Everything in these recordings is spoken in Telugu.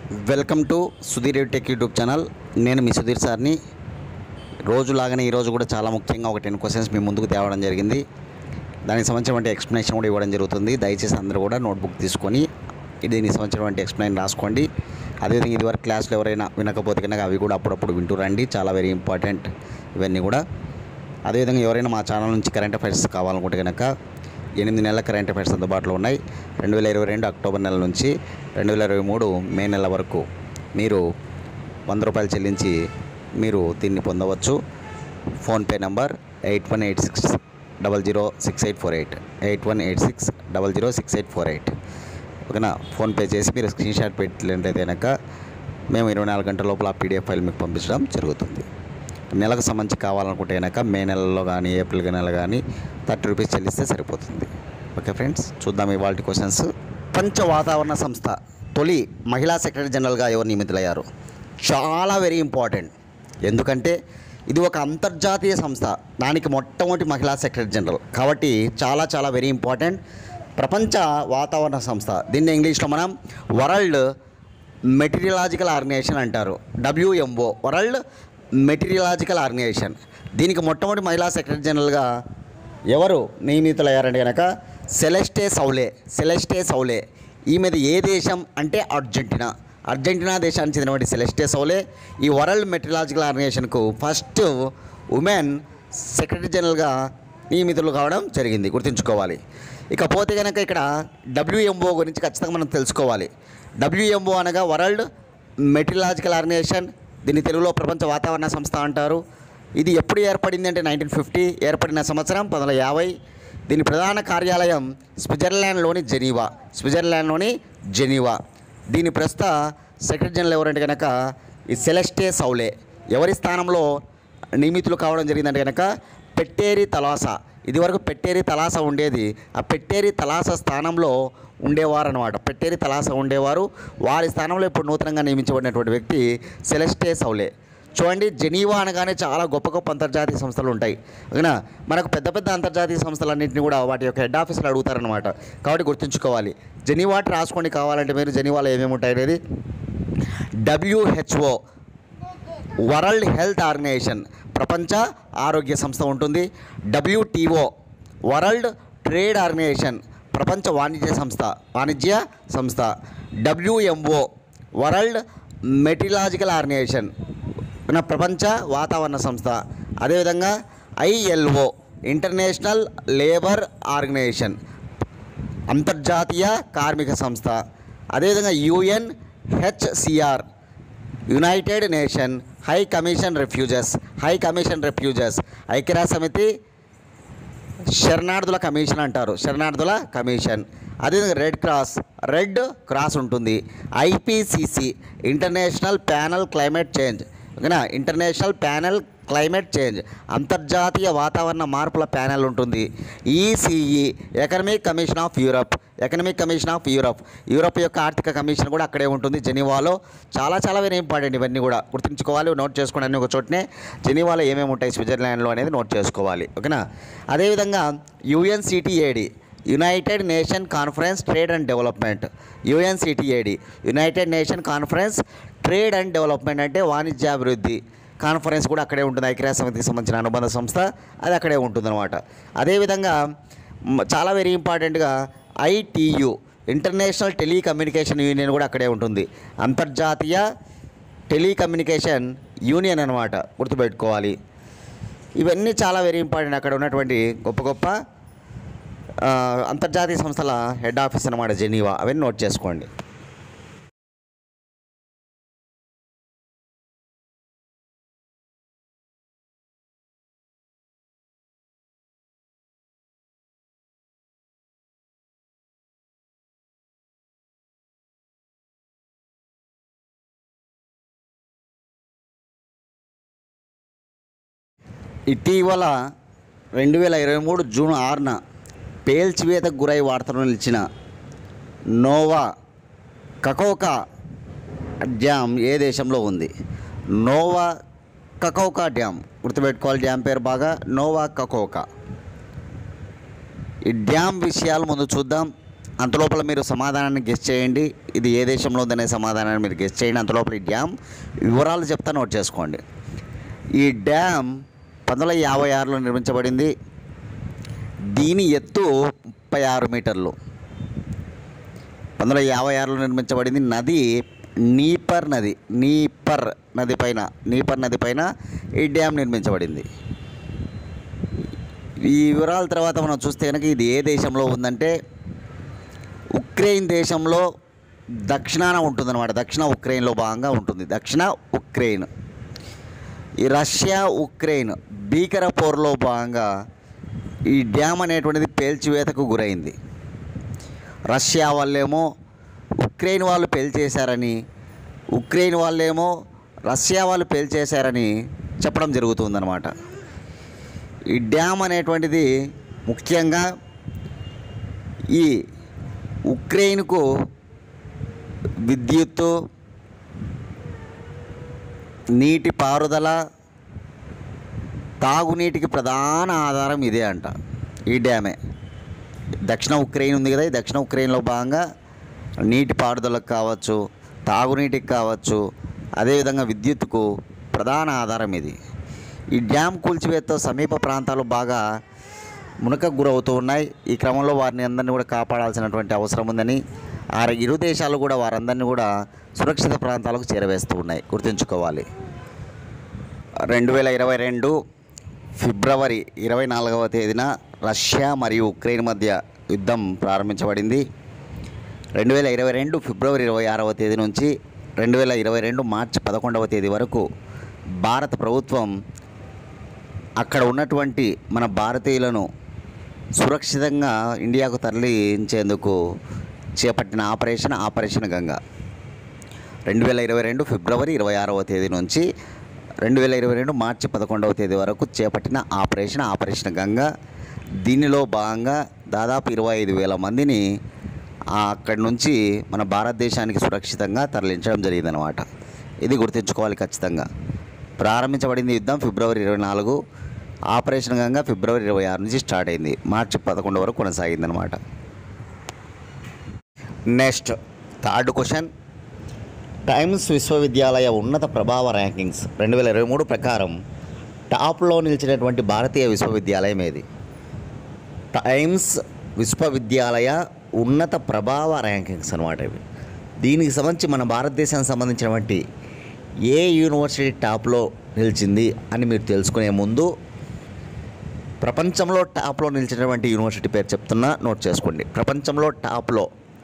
welcome to Sudheer tech YouTube channel నేను మీ సుధీర్ సార్ని రోజులాగానే ఈరోజు కూడా చాలా ముఖ్యంగా ఒక టెన్ క్వశ్చన్స్ మీ ముందుకు తేవడం జరిగింది దానికి సంబంధించినటువంటి ఎక్స్ప్లెనేషన్ కూడా ఇవ్వడం జరుగుతుంది దయచేసి అందరూ కూడా నోట్బుక్ తీసుకొని దీనికి సంబంధించినటువంటి ఎక్స్ప్లెయిన్ రాసుకోండి అదేవిధంగా ఇదివరకు క్లాసులు ఎవరైనా వినకపోతే కనుక అవి కూడా అప్పుడప్పుడు వింటూ రండి చాలా వెరీ ఇంపార్టెంట్ ఇవన్నీ కూడా అదేవిధంగా ఎవరైనా మా ఛానల్ నుంచి కరెంట్ అఫైర్స్ కావాలనుకుంటే కనుక ఎనిమిది నెలల కరెంట్ అఫైర్స్ అందుబాటులో ఉన్నాయి రెండు వేల ఇరవై రెండు అక్టోబర్ నెల నుంచి రెండు వేల ఇరవై మూడు మే నెల వరకు మీరు వంద రూపాయలు చెల్లించి మీరు దీన్ని పొందవచ్చు PhonePe number eight one eight six double zero six eight four eight eight one eight six double zero six eight four eight ఓకేనా ఫోన్పే చేసి మీరు స్క్రీన్ షాట్ పెట్టినట్టయితే కనుక మేము ఇరవై నాలుగు గంటల లోపల ఆ పీడిఎఫ్ ఫైల్ మీకు పంపించడం జరుగుతుంది నెలకు సంబంధించి కావాలనుకుంటే కనుక మే నెలలో కానీ ఏప్రిల్ నెల కానీ థర్టీ రూపీస్ చెల్లిస్తే సరిపోతుంది ఓకే ఫ్రెండ్స్ చూద్దాం ఇవాళ క్వశ్చన్స్ పంచ వాతావరణ సంస్థ తొలి మహిళా సెక్రటరీ జనరల్గా ఎవరు నియమితులయ్యారు చాలా వెరీ ఇంపార్టెంట్ ఎందుకంటే ఇది ఒక అంతర్జాతీయ సంస్థ దానికి మొట్టమొదటి మహిళా సెక్రటరీ జనరల్ కాబట్టి చాలా చాలా వెరీ ఇంపార్టెంట్ ప్రపంచ వాతావరణ సంస్థ దీన్ని ఇంగ్లీష్లో మనం వరల్డ్ మెటీరియలాజికల్ ఆర్గనైజేషన్ అంటారు డబ్ల్యూఎంఓ వరల్డ్ మెటీరియలాజికల్ ఆర్గనైజేషన్ దీనికి మొట్టమొదటి మహిళా సెక్రటరీ జనరల్గా ఎవరు నియమితులయ్యారంటే కనుక సెలెస్టే సౌలే సెలెస్టే సౌలే ఈమెది ఏ దేశం అంటే అర్జెంటీనా అర్జెంటీనా దేశానికి చెందినటువంటి సెలెస్టే సౌలే ఈ వరల్డ్ మెటీరియలాజికల్ ఆర్గనైజేషన్కు ఫస్ట్ ఉమెన్ సెక్రటరీ జనరల్గా నియమితులు కావడం జరిగింది గుర్తుంచుకోవాలి ఇకపోతే కనుక ఇక్కడ డబ్ల్యూఎంఓ గురించి ఖచ్చితంగా మనం తెలుసుకోవాలి డబ్ల్యూఎంఓ అనగా వరల్డ్ మెటీరియలాజికల్ ఆర్గనైజేషన్ దీన్ని తెలుగులో ప్రపంచ వాతావరణ సంస్థ అంటారు ఇది ఎప్పుడు ఏర్పడింది అంటే నైన్టీన్ ఫిఫ్టీ ఏర్పడిన సంవత్సరం పంతొమ్మిది వందల యాభై దీని ప్రధాన కార్యాలయం స్విట్జర్లాండ్లోని జెనీవా స్విట్జర్లాండ్లోని జెనీవా దీని ప్రస్తుత సెక్రటరీ జనరల్ ఎవరంటే కనుక ఈ సెలెస్టే సౌలే ఎవరి స్థానంలో నియమితులు కావడం జరిగిందంటే కనుక పెట్టేరి తలాస ఇదివరకు పెట్టేరి తలాస ఉండేది ఆ పెట్టేరి తలాస స్థానంలో ఉండేవారు అనమాట పెట్టేరి తలాస ఉండేవారు వారి స్థానంలో ఇప్పుడు నూతనంగా నియమించబడినటువంటి వ్యక్తి సెలెస్టే సౌలే చూడండి జెనీవా అనగానే చాలా గొప్ప గొప్ప అంతర్జాతీయ సంస్థలు ఉంటాయి ఓకేనా మనకు పెద్ద పెద్ద అంతర్జాతీయ సంస్థలన్నింటినీ కూడా వాటి యొక్క హెడ్ ఆఫీసులు అడుగుతారనమాట కాబట్టి గుర్తుంచుకోవాలి జెనీవా రాసుకోండి కావాలంటే మీరు జెనీవాలో ఏమేమి ఉంటాయి అనేది డబ్ల్యూహెచ్ఓ వరల్డ్ హెల్త్ ఆర్గనైజేషన్ ప్రపంచ ఆరోగ్య సంస్థ ఉంటుంది డబ్ల్యూటీఓ వరల్డ్ ట్రేడ్ ఆర్గనైజేషన్ ప్రపంచ వాణిజ్య సంస్థ వాణిజ్య సంస్థ డబ్ల్యూఎంఓ వరల్డ్ మెటీరియలాజికల్ ఆర్గనైజేషన్ మన ప్రపంచ వాతావరణ సంస్థ అదేవిధంగా ఐఎల్ఓ ఇంటర్నేషనల్ లేబర్ ఆర్గనైజేషన్ అంతర్జాతీయ కార్మిక సంస్థ అదేవిధంగా UN HCR united nation high commission refugees high commission refugees ఐక్యరాజ్య సమితి శరణార్థుల కమిషన్ అంటారు శరణార్థుల కమిషన్ అదేవిధంగా రెడ్ క్రాస్ రెడ్ క్రాస్ ఉంటుంది IPCC international panel climate change ఓకేనా ఇంటర్నేషనల్ ప్యానల్ క్లైమేట్ చేంజ్ అంతర్జాతీయ వాతావరణ మార్పుల ప్యానెల్ ఉంటుంది ECE economic commission of Europe economic commission of Europe Europe యొక్క ఆర్థిక కమిషన్ కూడా అక్కడే ఉంటుంది జెనీవాలో చాలా చాలా వెరీ ఇంపార్టెంట్ ఇవన్నీ కూడా గుర్తుంచుకోవాలి నోట్ చేసుకోండి అన్ని ఒక చోటనే జెనీవాలో ఏమేమి ఉంటాయి స్విట్జర్లాండ్లో అనేది నోట్ చేసుకోవాలి ఓకేనా అదేవిధంగా UNCTAD united nation conference trade and development UNCTAD united nation conference trade and development అంటే వాణిజ్యాభివృద్ధి కాన్ఫరెన్స్ కూడా అక్కడే ఉంటుంది ఐక్యరాజ్య సమితికి సంబంధించిన అనుబంధ సంస్థ అది అక్కడే ఉంటుందన్నమాట అదేవిధంగా మ్, చాలా వెరీ ఇంపార్టెంట్గా ఐటీయు ఇంటర్నేషనల్ టెలికమ్యూనికేషన్ యూనియన్ కూడా అక్కడే ఉంటుంది అంతర్జాతీయ టెలికమ్యూనికేషన్ యూనియన్ అనమాట గుర్తుపెట్టుకోవాలి ఇవన్నీ చాలా వెరీ ఇంపార్టెంట్ అక్కడ ఉన్నటువంటి గొప్ప గొప్ప ఆ, అంతర్జాతీయ సంస్థల హెడ్ ఆఫీస్ అనమాట జెనీవా అవన్నీ నోట్ చేసుకోండి ఇటీవల రెండు వేల ఇరవై మూడు జూన్ ఆరున పేల్చివేతకు గురై వార్తలు నిలిచిన నోవా కకోకా డ్యామ్ ఏ దేశంలో ఉంది నోవా కకోకా డ్యామ్ గుర్తుపెట్టుకోవాలి డ్యామ్ పేరు బాగా నోవా కకోకా ఈ డ్యామ్ విషయాలు ముందు చూద్దాం అంతలోపల మీరు సమాధానాన్ని గెస్ట్ చేయండి ఇది ఏ దేశంలో ఉందనే సమాధానాన్ని మీరు గెస్ట్ చేయండి అంతలోపల ఈ డ్యామ్ వివరాలు చెప్తా నోట్ చేసుకోండి ఈ డ్యామ్ పంతొమ్మిది వందల యాభై ఆరులో నిర్మించబడింది దీని ఎత్తు ముప్పై ఆరు మీటర్లు పంతొమ్మిది వందల యాభై ఆరులో నిర్మించబడింది నది నీపర్ నది నీపర్ నది పైన నీపర్ నది పైన ఈ డ్యామ్ నిర్మించబడింది ఈ వివరాల తర్వాత మనం చూస్తే కనుక ఇది ఏ దేశంలో ఉందంటే ఉక్రెయిన్ దేశంలో దక్షిణాన ఉంటుందన్నమాట దక్షిణ ఉక్రెయిన్లో భాగంగా ఉంటుంది దక్షిణ ఉక్రెయిన్ ఈ రష్యా ఉక్రెయిన్ భీకర పోరులో భాగంగా ఈ డ్యామ్ అనేటువంటిది పేల్చివేతకు గురైంది రష్యా వాళ్ళేమో ఉక్రెయిన్ వాళ్ళు పేల్చేశారని ఉక్రెయిన్ వాళ్ళేమో రష్యా వాళ్ళు పేల్చేశారని చెప్పడం జరుగుతుందన్నమాట ఈ డ్యామ్ అనేటువంటిది ముఖ్యంగా ఈ ఉక్రెయిన్కు విద్యుత్తు నీటి పారుదల తాగునీటికి ప్రధాన ఆధారం ఇదే అంట ఈ డ్యామే దక్షిణ ఉక్రెయిన్ ఉంది కదా ఈ దక్షిణ ఉక్రెయిన్లో భాగంగా నీటి పారుదలకు కావచ్చు తాగునీటికి కావచ్చు అదేవిధంగా విద్యుత్తుకు ప్రధాన ఆధారం ఇది ఈ డ్యామ్ కూల్చివేతతో సమీప ప్రాంతాలు బాగా మునకకు గురవుతూ ఉన్నాయి ఈ క్రమంలో వారిని అందరినీ కూడా కాపాడాల్సినటువంటి అవసరం ఉందని ఆ ఇరు దేశాలు కూడా వారందరినీ కూడా సురక్షిత ప్రాంతాలకు చేరవేస్తూ ఉన్నాయి గుర్తుంచుకోవాలి రెండు వేల ఇరవై రెండు ఫిబ్రవరి ఇరవై నాలుగవ తేదీన రష్యా మరియు ఉక్రెయిన్ మధ్య యుద్ధం ప్రారంభించబడింది రెండు వేల ఇరవై రెండు ఫిబ్రవరి ఇరవై ఆరవ తేదీ నుంచి రెండు వేల ఇరవై రెండు మార్చి పదకొండవ తేదీ వరకు భారత ప్రభుత్వం అక్కడ ఉన్నటువంటి మన భారతీయులను సురక్షితంగా ఇండియాకు తరలించేందుకు చేపట్టిన ఆపరేషన్ ఆపరేషన్ గంగా రెండు వేల ఇరవై రెండు ఫిబ్రవరి ఇరవై ఆరవ తేదీ నుంచి రెండు వేల ఇరవై రెండు మార్చి పదకొండవ తేదీ వరకు చేపట్టిన ఆపరేషన్ ఆపరేషన్ గంగా దీనిలో భాగంగా దాదాపు ఇరవై ఐదు వేల మందిని ఆ అక్కడి నుంచి మన భారతదేశానికి సురక్షితంగా తరలించడం జరిగిందనమాట ఇది గుర్తుంచుకోవాలి ఖచ్చితంగా ప్రారంభించబడింది యుద్ధం ఫిబ్రవరి ఇరవై నాలుగు ఆపరేషన్ గంగా ఫిబ్రవరి ఇరవై ఆరు నుంచి స్టార్ట్ అయింది మార్చి పదకొండు వరకు కొనసాగిందనమాట నెక్స్ట్ థర్డ్ క్వశ్చన్ టైమ్స్ విశ్వవిద్యాలయ ఉన్నత ప్రభావ ర్యాంకింగ్స్ రెండు వేల ఇరవై మూడు ప్రకారం టాప్లో నిలిచినటువంటి భారతీయ విశ్వవిద్యాలయం ఏది టైమ్స్ విశ్వవిద్యాలయ ఉన్నత ప్రభావ ర్యాంకింగ్స్ అనమాట ఇవి దీనికి సంబంధించి మన భారతదేశానికి సంబంధించినటువంటి ఏ యూనివర్సిటీ టాప్లో నిలిచింది అని మీరు తెలుసుకునే ముందు ప్రపంచంలో టాప్లో నిలిచినటువంటి యూనివర్సిటీ పేరు చెప్తున్నా నోట్ చేసుకోండి ప్రపంచంలో టాప్లో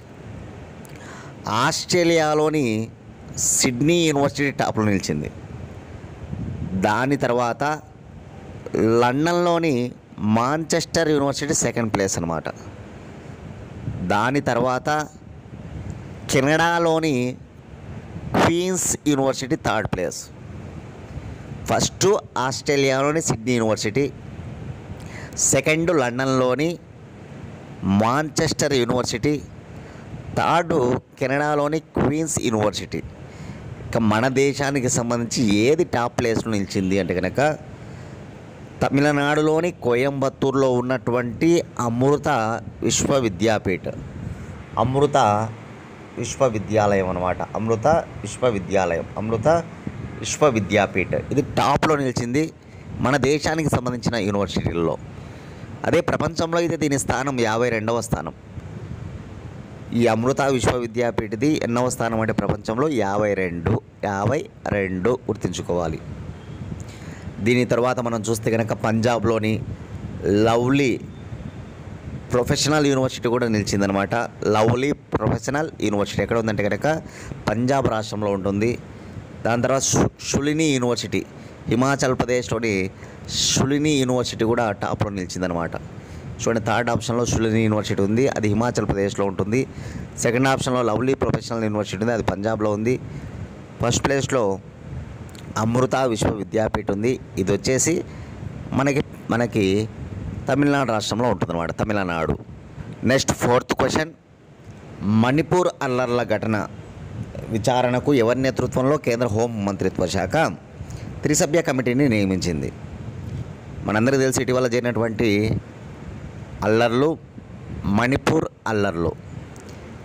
ఆస్ట్రేలియాలోని సిడ్నీ యూనివర్సిటీ టాప్లో నిలిచింది దాని తర్వాత లండన్లోని మాంచెస్టర్ యూనివర్సిటీ సెకండ్ ప్లేస్ అనమాట దాని తర్వాత కెనడాలోని Queen's university third place first ఆస్ట్రేలియాలోని సిడ్నీ యూనివర్సిటీ సెకండ్ లండన్లోని మాంచెస్టర్ యూనివర్సిటీ థర్డ్ కెనడాలోని క్వీన్స్ యూనివర్సిటీ ఇక మన దేశానికి సంబంధించి ఏది టాప్ ప్లేస్లో నిలిచింది అంటే కనుక తమిళనాడులోని కోయంబత్తూరులో ఉన్నటువంటి అమృత విశ్వవిద్యాపీఠ అమృత విశ్వవిద్యాలయం అనమాట అమృత విశ్వవిద్యాలయం అమృత విశ్వవిద్యాపీఠ ఇది టాప్లో నిలిచింది మన దేశానికి సంబంధించిన యూనివర్సిటీల్లో అదే ప్రపంచంలో అయితే దీని స్థానం యాభై రెండవ స్థానం ఈ అమృత విశ్వవిద్యాపీఠది ఎన్నవ స్థానం అంటే ప్రపంచంలో యాభై రెండు యాభై రెండు గుర్తుంచుకోవాలి దీని తర్వాత మనం చూస్తే కనుక పంజాబ్లోని లవ్లీ ప్రొఫెషనల్ యూనివర్సిటీ కూడా నిలిచిందనమాట లవ్లీ ప్రొఫెషనల్ యూనివర్సిటీ ఎక్కడ ఉందంటే కనుక పంజాబ్ రాష్ట్రంలో ఉంటుంది దాని తర్వాత షు- షులిని యూనివర్సిటీ హిమాచల్ ప్రదేశ్లోని షులిని యూనివర్సిటీ కూడా టాప్లో నిలిచిందనమాట చూడండి థర్డ్ ఆప్షన్లో షులిని యూనివర్సిటీ ఉంది అది హిమాచల్ ప్రదేశ్లో ఉంటుంది సెకండ్ ఆప్షన్లో లవ్లీ ప్రొఫెషనల్ యూనివర్సిటీ ఉంది అది పంజాబ్లో ఉంది ఫస్ట్ ప్లేస్లో అమృత విశ్వవిద్యాపీఠ ఉంది ఇది వచ్చేసి మనకి మనకి తమిళనాడు రాష్ట్రంలో ఉంటుందన్నమాట Tamil Nadu next fourth question Manipur అల్లర్ల ఘటన విచారణకు ఎవరి నేతృత్వంలో కేంద్ర హోం మంత్రిత్వ శాఖ త్రిసభ్య కమిటీని నియమించింది మనందరికీ తెలిసి ఇటీవల జరిగినటువంటి అల్లర్లు మణిపూర్ అల్లర్లు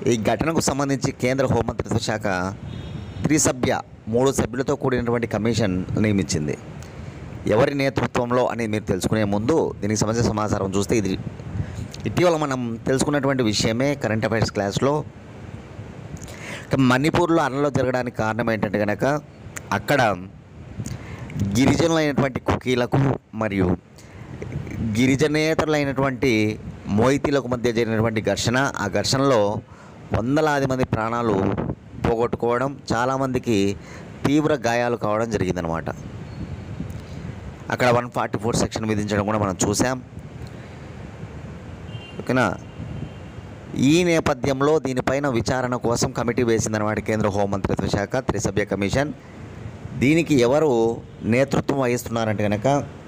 ఈ ఘటనకు సంబంధించి కేంద్ర హోంమంత్రిత్వ శాఖ త్రిసభ్య మూడు సభ్యులతో కూడినటువంటి కమిషన్ నియమించింది ఎవరి నేతృత్వంలో అనేది మీరు తెలుసుకునే ముందు దీనికి సంబంధించిన సమాచారం చూస్తే ఇది ఇటీవల మనం తెలుసుకున్నటువంటి విషయమే కరెంట్ అఫైర్స్ క్లాస్లో ఇక మణిపూర్లో అన్నలో జరగడానికి కారణం ఏంటంటే కనుక అక్కడ గిరిజనులైనటువంటి కుకీలకు మరియు గిరిజనేతరులైనటువంటి మోయితీలకు మధ్య జరిగినటువంటి ఘర్షణ ఆ ఘర్షణలో వందలాది మంది ప్రాణాలు పోగొట్టుకోవడం చాలామందికి తీవ్ర గాయాలు కావడం జరిగిందనమాట అక్కడ వన్ ఫార్టీ ఫోర్ సెక్షన్ విధించడం కూడా మనం చూసాం ఓకేనా ఈ నేపథ్యంలో దీనిపైన విచారణ కోసం కమిటీ వేసిందన్నమాట కేంద్ర హోంమంత్రిత్వ శాఖ త్రిసభ్య కమిషన్ దీనికి ఎవరు నేతృత్వం వహిస్తున్నారంటే కనుక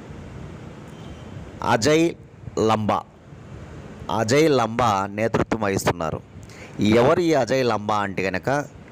అజయ్ లంబా అజయ్ లంబా నేతృత్వం వహిస్తున్నారు ఎవరు ఈ అజయ్ లంబా అంటే కనుక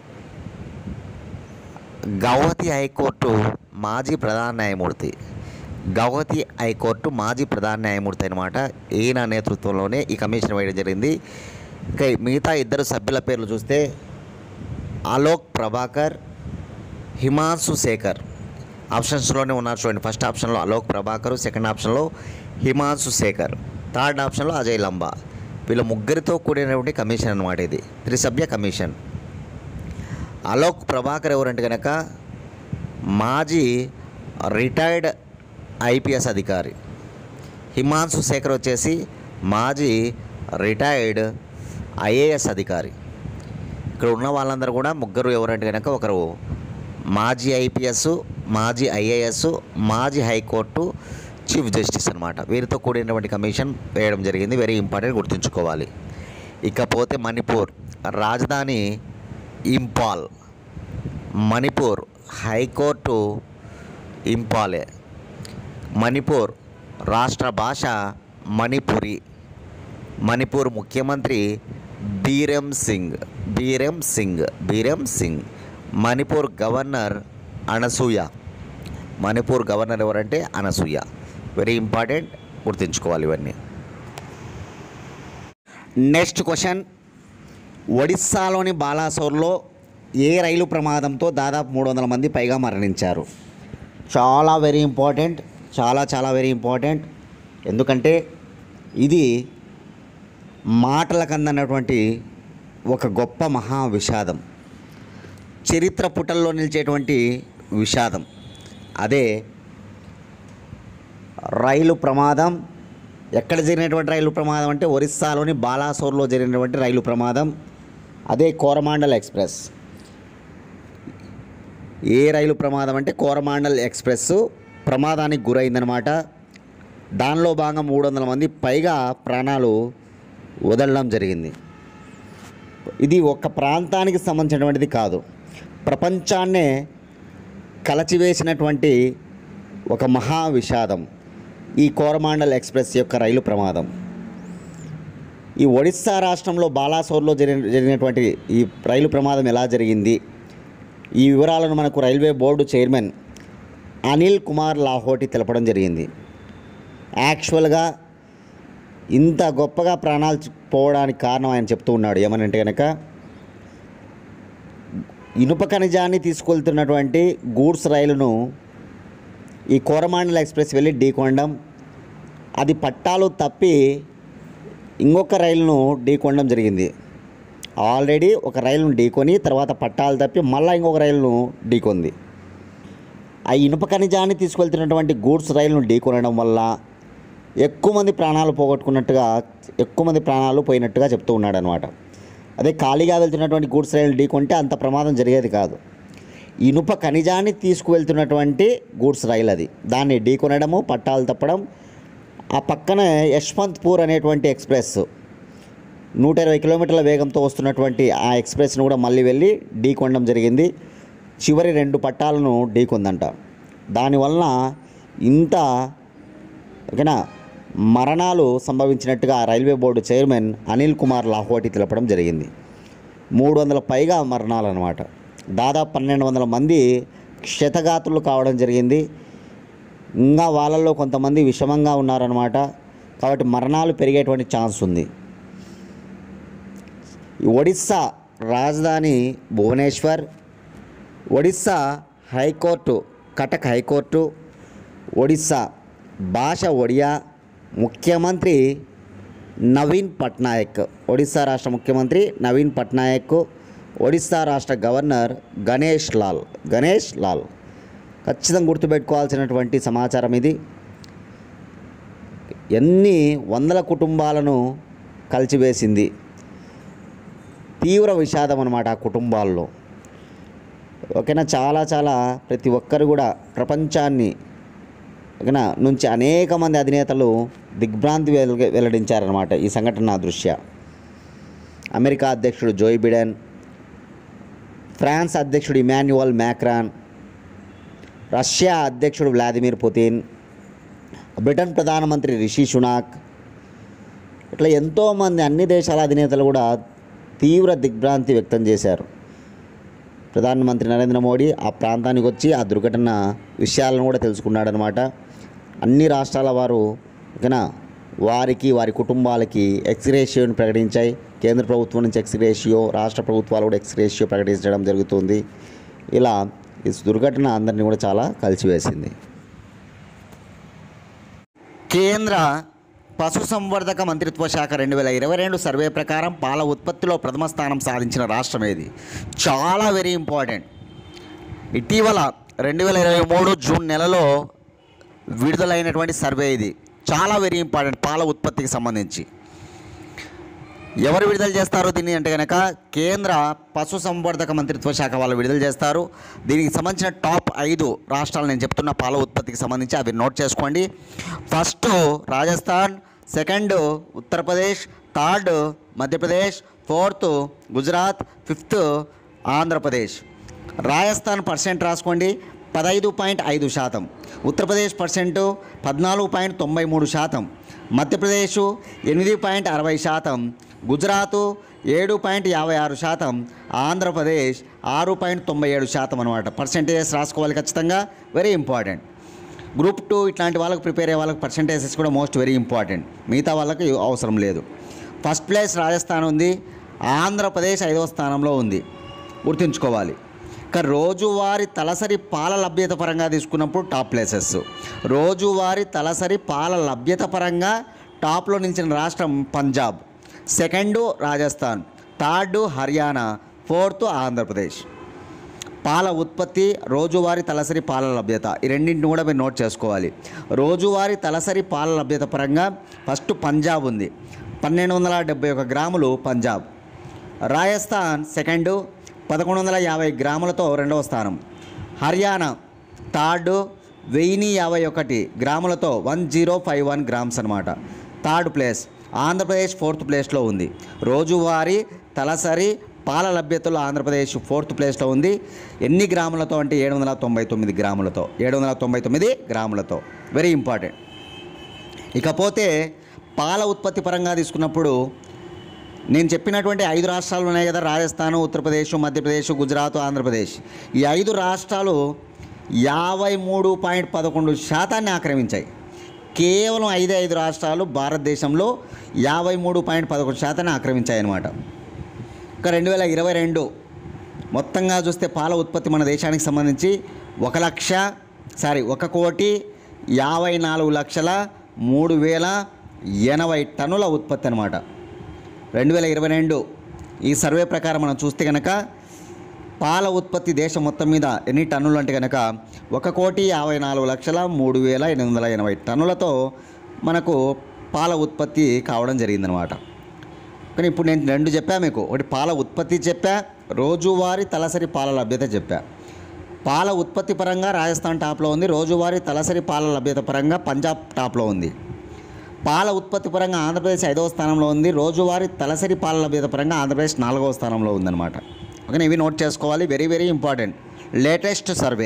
గౌహతి హైకోర్టు మాజీ ప్రధాన న్యాయమూర్తి గౌహతి హైకోర్టు మాజీ ప్రధాన న్యాయమూర్తి అనమాట ఈయన నేతృత్వంలోనే ఈ కమిషన్ వేయడం జరిగింది ఇక మిగతా ఇద్దరు సభ్యుల పేర్లు చూస్తే అలోక్ ప్రభాకర్ హిమాంశు శేఖర్ ఆప్షన్స్లోనే ఉన్నారు చూడండి ఫస్ట్ ఆప్షన్లో అలోక్ ప్రభాకర్ సెకండ్ ఆప్షన్లో హిమాంశు శేఖర్ థర్డ్ ఆప్షన్లో అజయ్ లంబా వీళ్ళ ముగ్గురితో కూడినటువంటి కమిషన్ అనమాట ఇది త్రిసభ్య కమిషన్ అలోక్ ప్రభాకర్ ఎవరంటే కనుక మాజీ రిటైర్డ్ ఐపీఎస్ అధికారి హిమాంశు శేఖర్ వచ్చేసి మాజీ రిటైర్డ్ ఐఏఎస్ అధికారి ఇక్కడ ఉన్న వాళ్ళందరూ కూడా ముగ్గురు ఎవరంటే కనుక ఒకరు మాజీ ఐపీఎస్ మాజీ ఐఏఎస్ మాజీ హైకోర్టు చీఫ్ జస్టిస్ అనమాట వీరితో కూడినటువంటి కమిషన్ వేయడం జరిగింది వెరీ ఇంపార్టెంట్ గుర్తుంచుకోవాలి ఇకపోతే మణిపూర్ రాజధాని ఇంపాల్ మణిపూర్ హైకోర్టు ఇంపాలే మణిపూర్ రాష్ట్ర భాష మణిపురి మణిపూర్ ముఖ్యమంత్రి బీరెం సింగ్ బీరెం సింగ్ బీరెం సింగ్ మణిపూర్ గవర్నర్ అనసూయ మణిపూర్ గవర్నర్ ఎవరంటే అనసూయ వెరీ ఇంపార్టెంట్ గుర్తుంచుకోవాలి ఇవన్నీ నెక్స్ట్ క్వశ్చన్ ఒడిస్సాలోని బాలాసోర్లో ఏ రైలు ప్రమాదంతో దాదాపు మూడు వందల మంది పైగా మరణించారు చాలా వెరీ ఇంపార్టెంట్ చాలా చాలా వెరీ ఇంపార్టెంట్ ఎందుకంటే ఇది మాటలకు అందనటువంటి ఒక గొప్ప మహా విషాదం చరిత్ర పుటల్లో నిలిచేటువంటి విషాదం అదే రైలు ప్రమాదం ఎక్కడ జరిగినటువంటి రైలు ప్రమాదం అంటే ఒరిస్సాలోని బాలాసోర్లో జరిగినటువంటి రైలు ప్రమాదం అదే కోరమాండల్ ఎక్స్ప్రెస్ ఏ రైలు ప్రమాదం అంటే కోరమాండల్ ఎక్స్ప్రెస్ ప్రమాదానికి గురైందనమాట దానిలో భాగంగా మూడు వందల మంది పైగా ప్రాణాలు వదలడం జరిగింది ఇది ఒక ప్రాంతానికి సంబంధించినటువంటిది కాదు ప్రపంచాన్నే కలచివేసినటువంటి ఒక మహా విషాదం ఈ కోరమాండల్ ఎక్స్ప్రెస్ యొక్క రైలు ప్రమాదం ఈ ఒడిస్సా రాష్ట్రంలో బాలాసోర్లో జరిగిన జరిగినటువంటి ఈ రైలు ప్రమాదం ఎలా జరిగింది ఈ వివరాలను మనకు railway board chairman Anil Kumar Lahoti తెలపడం జరిగింది యాక్చువల్గా ఇంత గొప్పగా ప్రాణాలు చ- పోవడానికి కారణం ఆయన చెప్తూ ఉన్నాడు ఏమనంటే కనుక ఇనుప ఖనిజాన్ని తీసుకెళ్తున్నటువంటి గూడ్స్ రైలును ఈ కోరమాండల్ ఎక్స్ప్రెస్ వెళ్ళి ఢీకొనడం అది పట్టాలు తప్పి ఇంకొక రైలును ఢీకొనడం జరిగింది ఆల్రెడీ ఒక రైలును ఢీకొని తర్వాత పట్టాలు తప్పి మళ్ళీ ఇంకొక రైలును ఢీకొంది ఆ ఇనుప ఖనిజాన్ని తీసుకెళ్తున్నటువంటి గూడ్స్ రైలును ఢీకొనడం వల్ల ఎక్కువ మంది ప్రాణాలు పోగొట్టుకున్నట్టుగా ఎక్కువ మంది ప్రాణాలు పోయినట్టుగా చెప్తూ ఉన్నాడు అనమాట అదే ఖాళీగా వెళ్తున్నటువంటి గూడ్స్ రైలు ఢీకొంటే అంత ప్రమాదం జరిగేది కాదు ఇనుప ఖనిజాన్ని తీసుకువెళ్తున్నటువంటి గూడ్స్ రైలు అది దాన్ని ఢీకొనడము పట్టాలు తప్పడం ఆ పక్కనే యశ్వంత్పూర్ అనేటువంటి ఎక్స్ప్రెస్ నూట ఇరవై కిలోమీటర్ల వేగంతో వస్తున్నటువంటి ఆ ఎక్స్ప్రెస్ను కూడా మళ్ళీ వెళ్ళి ఢీకొనడం జరిగింది చివరి రెండు పట్టాలను ఢీకొందంట దానివలన ఇంత ఓకేనా మరణాలు సంభవించినట్టుగా railway board chairman Anil Kumar Lahoti తెలపడం జరిగింది మూడు వందల పైగా మరణాలు అనమాట దాదాపు పన్నెండు వందల మంది క్షతగాతులు కావడం జరిగింది ఇంకా వాళ్ళల్లో కొంతమంది విషమంగా ఉన్నారనమాట కాబట్టి మరణాలు పెరిగేటువంటి ఛాన్స్ ఉంది ఒడిస్సా రాజధాని భువనేశ్వర్ ఒడిస్సా హైకోర్టు కటక్ హైకోర్టు ఒడిస్సా భాష ఒడియా ముఖ్యమంత్రి నవీన్ పట్నాయక్ ఒడిస్సా రాష్ట్ర ముఖ్యమంత్రి నవీన్ పట్నాయక్ ఒడిస్సా రాష్ట్ర గవర్నర్ గణేష్ లాల్ గణేష్ లాల్ ఖచ్చితంగా గుర్తుపెట్టుకోవాల్సినటువంటి సమాచారం ఇది ఎన్ని వందల కుటుంబాలను కలిచివేసింది తీవ్ర విషాదం అనమాట ఆ కుటుంబాల్లో ఓకేనా చాలా చాలా ప్రతి ఒక్కరు కూడా ప్రపంచాన్ని ఓకేనా నుంచి అనేక మంది అధినేతలు దిగ్భ్రాంతి వెల్ వెల్లడించారనమాట ఈ సంఘటన దృష్ట్యా అమెరికా అధ్యక్షుడు జోయ్ బిడెన్ ఫ్రాన్స్ అధ్యక్షుడు ఇమాన్యువల్ మ్యాక్రాన్ రష్యా అధ్యక్షుడు వ్లాదిమిర్ పుతిన్ బ్రిటన్ ప్రధానమంత్రి రిషి సునాక్ ఇట్లా ఎంతోమంది అన్ని దేశాల అధినేతలు కూడా తీవ్ర దిగ్భ్రాంతి వ్యక్తం చేశారు ప్రధానమంత్రి నరేంద్ర మోడీ ఆ ప్రాంతానికి వచ్చి ఆ దుర్ఘటన విషయాలను కూడా తెలుసుకున్నాడనమాట అన్ని రాష్ట్రాల వారు ఓకేనా వారికి వారి కుటుంబాలకి ఎక్స్రేషియోని ప్రకటించాయి కేంద్ర ప్రభుత్వం నుంచి ఎక్స్రేషియో రాష్ట్ర ప్రభుత్వాలు కూడా ఎక్స్రేషియో ప్రకటించడం జరుగుతుంది ఇలా ఈ దుర్ఘటన అందరినీ కూడా చాలా కలిసివేసింది కేంద్ర పశుసంవర్ధక మంత్రిత్వ శాఖ రెండు వేల ఇరవై రెండు సర్వే ప్రకారం పాల ఉత్పత్తిలో ప్రథమ స్థానం సాధించిన రాష్ట్రం ఏది చాలా వెరీ ఇంపార్టెంట్ ఇటీవల రెండు వేల ఇరవై మూడు జూన్ నెలలో విడుదలైనటువంటి సర్వే ఇది చాలా వెరీ ఇంపార్టెంట్ పాల ఉత్పత్తికి సంబంధించి ఎవరు విడుదల చేస్తారు దీన్ని అంటే కనుక కేంద్ర పశు సంవర్ధక మంత్రిత్వ శాఖ వాళ్ళు విడుదల చేస్తారు దీనికి సంబంధించిన టాప్ ఐదు రాష్ట్రాలు నేను చెప్తున్న పాల ఉత్పత్తికి సంబంధించి అవి నోట్ చేసుకోండి first Rajasthan second Uttar Pradesh third Madhya Pradesh fourth Gujarat fifth Andhra Pradesh Rajasthan percent రాసుకోండి పదహైదు పాయింట్ ఐదు శాతం ఉత్తరప్రదేశ్ పర్సెంట్ పద్నాలుగు పాయింట్ తొంభై మూడు శాతం మధ్యప్రదేశ్ ఎనిమిది పాయింట్ అరవై శాతం గుజరాత్ ఏడు పాయింట్ యాభై ఆరు శాతం ఆంధ్రప్రదేశ్ ఆరు పాయింట్ తొంభై ఏడు శాతం అనమాట పర్సెంటేజెస్ రాసుకోవాలి ఖచ్చితంగా వెరీ ఇంపార్టెంట్ గ్రూప్ టూ ఇట్లాంటి వాళ్ళకి ప్రిపేర్ అయ్యే వాళ్ళకి పర్సంటేజెస్ కూడా మోస్ట్ వెరీ ఇంపార్టెంట్ మిగతా వాళ్ళకి అవసరం లేదు ఫస్ట్ ప్లేస్ రాజస్థాన్ ఉంది ఆంధ్రప్రదేశ్ ఐదవ స్థానంలో ఉంది గుర్తుంచుకోవాలి ఇక రోజువారి తలసరి పాల లభ్యత పరంగా తీసుకున్నప్పుడు టాప్ ప్లేసెస్ రోజువారి తలసరి పాల లభ్యత పరంగా టాప్లో నిలిచిన రాష్ట్రం Punjab second Rajasthan third Haryana fourth Andhra Pradesh పాల ఉత్పత్తి రోజువారీ తలసరి పాల లభ్యత ఈ రెండింటిని కూడా మీరు నోట్ చేసుకోవాలి రోజువారీ తలసరి పాల లభ్యత పరంగా ఫస్ట్ పంజాబ్ ఉంది పన్నెండు వందల డెబ్బై ఒక గ్రాములు పంజాబ్ రాజస్థాన్ సెకండ్ పదకొండు వందల యాభై గ్రాములతో రెండవ స్థానం హర్యానా థర్డ్ వెయ్యి యాభై ఒకటి గ్రాములతో one zero five one grams అనమాట థర్డ్ ప్లేస్ ఆంధ్రప్రదేశ్ ఫోర్త్ ప్లేస్లో ఉంది రోజువారీ తలసరి పాల లభ్యతలో ఆంధ్రప్రదేశ్ ఫోర్త్ ప్లేస్లో ఉంది ఎన్ని గ్రాములతో అంటే ఏడు వందల తొంభై తొమ్మిది గ్రాములతో ఏడు వందల తొంభై తొమ్మిది గ్రాములతో వెరీ ఇంపార్టెంట్ ఇకపోతే పాల ఉత్పత్తి పరంగా తీసుకున్నప్పుడు నేను చెప్పినటువంటి ఐదు రాష్ట్రాలు ఉన్నాయి కదా రాజస్థాన్ ఉత్తరప్రదేశ్ మధ్యప్రదేశ్ గుజరాత్ ఆంధ్రప్రదేశ్ ఈ ఐదు రాష్ట్రాలు యాభై మూడు పాయింట్ పదకొండు శాతాన్ని ఆక్రమించాయి కేవలం ఐదే ఐదు రాష్ట్రాలు భారతదేశంలో యాభై మూడు పాయింట్ పదకొండు శాతాన్ని ఆక్రమించాయి అన్నమాట ఇక రెండు వేల ఇరవై రెండు మొత్తంగా చూస్తే పాల ఉత్పత్తి మన దేశానికి సంబంధించి ఒక లక్ష సారీ ఒక కోటి యాభై నాలుగు లక్షల మూడు వేల ఎనభై టన్నుల ఉత్పత్తి అనమాట రెండు వేల ఇరవై రెండు ఈ సర్వే ప్రకారం మనం చూస్తే కనుక పాల ఉత్పత్తి దేశం మొత్తం మీద ఎన్ని టన్నులు అంటే కనుక ఒక కోటి యాభై నాలుగు లక్షల మూడు వేల ఎనిమిది వందల ఎనభై టన్నులతో మనకు పాల ఉత్పత్తి కావడం జరిగిందనమాట కానీ ఇప్పుడు నేను రెండు చెప్పా మీకు ఒకటి పాల ఉత్పత్తి చెప్పా రోజువారీ తలసరి పాల లభ్యత చెప్పా పాల ఉత్పత్తి పరంగా రాజస్థాన్ టాప్లో ఉంది రోజువారీ తలసరి పాల లభ్యత పరంగా పంజాబ్ టాప్లో ఉంది పాల ఉత్పత్తి పరంగా ఆంధ్రప్రదేశ్ ఐదవ స్థానంలో ఉంది రోజువారీ తలసరి పాల లభ్యత పరంగా ఆంధ్రప్రదేశ్ నాలుగవ స్థానంలో ఉందన్నమాట ఓకే ఇవి నోట్ చేసుకోవాలి very very important latest survey